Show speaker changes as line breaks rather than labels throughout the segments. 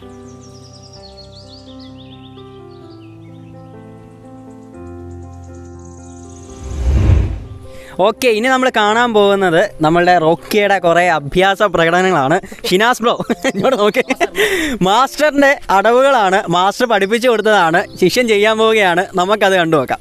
Okay ഇനി നമ്മൾ കാണാൻ പോകുന്നത് നമ്മളുടെ റോക്കിയുടെ കുറേ അഭ്യാസ പ്രകടനങ്ങളാണ് ഷിനാസ് ബ്രോ ഇങ്ങോട്ട് നോക്കി മാസ്റ്ററിൻ്റെ അടവുകളാണ് മാസ്റ്റർ പഠിപ്പിച്ചു കൊടുത്തതാണ് ശിഷ്യൻ ചെയ്യാൻ പോവുകയാണ് നമുക്കത് കണ്ടു നോക്കാം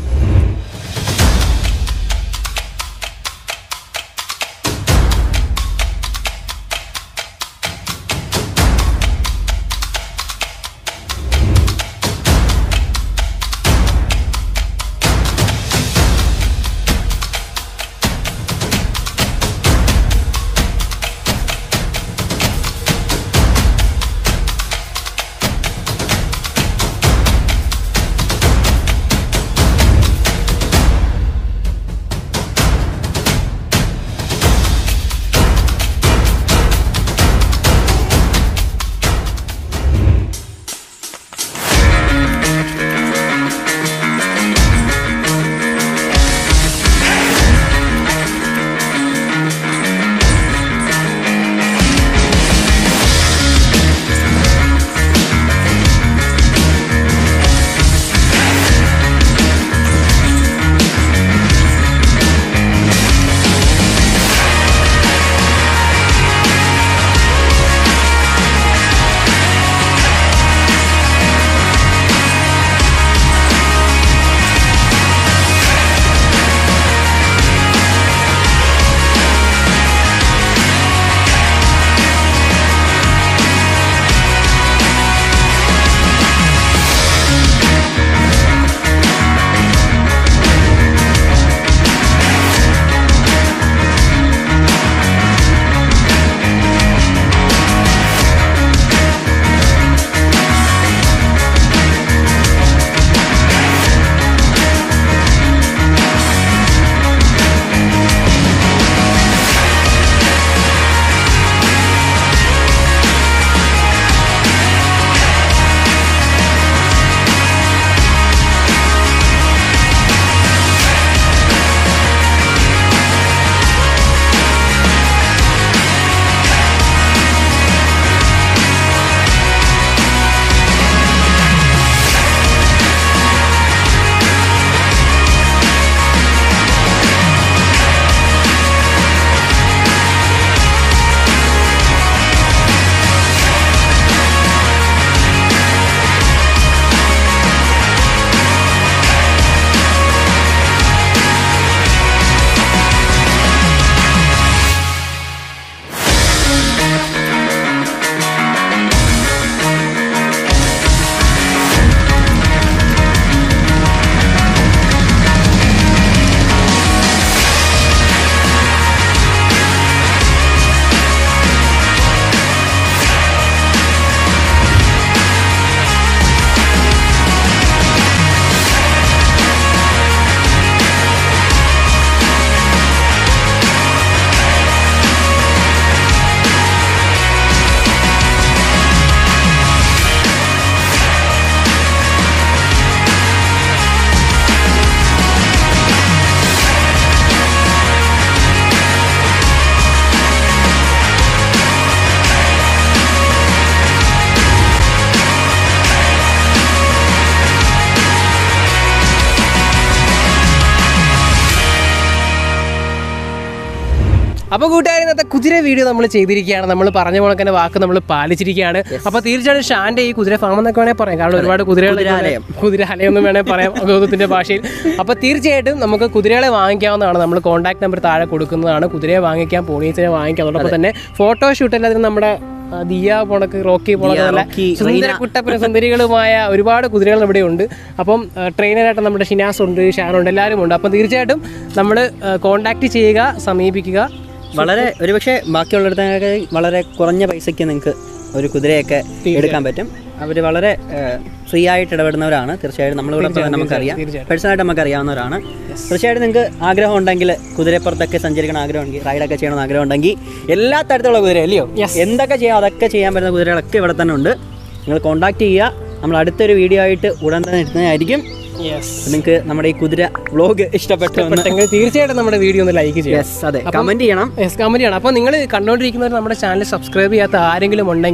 അപ്പോൾ കൂട്ടുകാരി ഇന്നത്തെ കുതിര വീഡിയോ നമ്മൾ ചെയ്തിരിക്കുകയാണ് നമ്മൾ പറഞ്ഞ പോലെ തന്നെ വാക്ക് നമ്മൾ പാലിച്ചിരിക്കുകയാണ് അപ്പോൾ തീർച്ചയായിട്ടും ഷാന്റെ ഈ കുതിര ഫാം എന്നൊക്കെ വേണേൽ പറയാം കാരണം ഒരുപാട് കുതിരകൾ
കുതിരാലയം.
കുതിരാലയം എന്ന് വേണേൽ പറയാം ഗൗതത്തിന്റെ ഭാഷയിൽ അപ്പോൾ തീർച്ചയായിട്ടും നമുക്ക് കുതിരകളെ വാങ്ങിക്കാവുന്നതാണ് നമ്മൾ കോൺടാക്ട് നമ്പർ താഴെ കൊടുക്കുന്നതാണ് കുതിരയെ വാങ്ങിക്കാൻ പോണീസിനെ വാങ്ങിക്കാം അതോടൊപ്പം തന്നെ ഫോട്ടോ ഷൂട്ട് എല്ലാത്തിനും നമ്മുടെ ആ, ദിയ പോണക്ക് റോക്കി പോണക്ക് നല്ല
റോക്കി,
സുന്ദര കുട്ടപ്പന സുന്ദരികളുമായ ഒരുപാട് കുതിരകൾ ഇവിടെ ഉണ്ട് അപ്പം ആ, ട്രെയിനറായിട്ട് നമ്മുടെ ഷിനാസ് ഉണ്ട് ഷാനുണ്ട് എല്ലാവരും ഉണ്ട് അപ്പം തീർച്ചയായിട്ടും നമ്മൾ കോൺടാക്ട് ചെയ്യുക സമീപിക്കുക
വളരെ ഒരുപക്ഷെ ബാക്കിയുള്ളിടത്തേക്ക് വളരെ കുറഞ്ഞ പൈസയ്ക്ക് നിങ്ങൾക്ക് ഒരു കുതിരയൊക്കെ എടുക്കാൻ പറ്റും അവർ വളരെ ഫ്രീ ആയിട്ട് ഇടപെടുന്നവരാണ് തീർച്ചയായിട്ടും നമ്മളിവിടെ പറഞ്ഞാൽ നമുക്കറിയാം
തീർച്ചയായിട്ടും.
പേഴ്സണലായിട്ട് നമുക്ക് അറിയാവുന്നവരാണ് തീർച്ചയായിട്ടും നിങ്ങൾക്ക് ആഗ്രഹം ഉണ്ടെങ്കിൽ കുതിരപ്പുറത്തൊക്കെ സഞ്ചരിക്കണം ആഗ്രഹം ഉണ്ടെങ്കിൽ റൈഡൊക്കെ ചെയ്യണമെന്ന് ആഗ്രഹം ഉണ്ടെങ്കിൽ എല്ലാ തരത്തിലുള്ള കുതിര അല്ലയോ എന്തൊക്കെ ചെയ്യാം അതൊക്കെ ചെയ്യാൻ പറ്റുന്ന കുതിരകളൊക്കെ ഇവിടെ തന്നെ ഉണ്ട് നിങ്ങൾ കോൺടാക്ട് ചെയ്യുക നമ്മൾ അടുത്തൊരു വീഡിയോ ആയിട്ട് ഉടൻ തന്നെ എത്തുന്നതായിരിക്കും
യെസ്
നിങ്ങൾക്ക് നമ്മുടെ ഈ കുതിര വ്ലോഗ് ഇഷ്ടപ്പെട്ടു എന്ന്
പെട്ടെങ്കിൽ തീർച്ചയായിട്ടും നമ്മുടെ വീഡിയോ ഒന്ന് ലൈക്ക് ചെയ്യണം
യെസ് അതെ കമന്റ് ചെയ്യണം
യെസ് കമന്റ് ചെയ്യണം അപ്പോൾ നിങ്ങൾ കണ്ടുകൊണ്ടിരിക്കുന്നവർ നമ്മുടെ ചാനൽ സബ്സ്ക്രൈബ് ചെയ്യാത്ത ആരെങ്കിലും ഉണ്ടെങ്കിൽ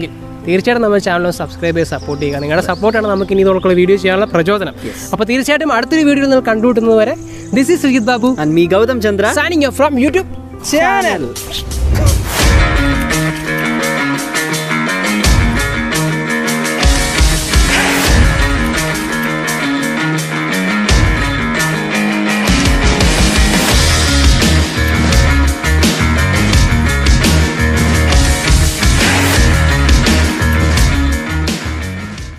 തീർച്ചയായിട്ടും നമ്മുടെ ചാനൽ സബ്സ്ക്രൈബ് ചെയ്ത് സപ്പോർട്ട് ചെയ്യുക നിങ്ങളുടെ സപ്പോർട്ടാണ് നമുക്ക് ഇനി ഇതുപോലുള്ള വീഡിയോ ചെയ്യാനുള്ള പ്രചോദനം അപ്പോൾ തീർച്ചയായിട്ടും അടുത്തൊരു വീഡിയോ നിങ്ങൾ കണ്ടുമുട്ടുന്നത് വരെ this is Sreejith Babu
and me Gautham Chandra
signing off from YouTube
channel
channel.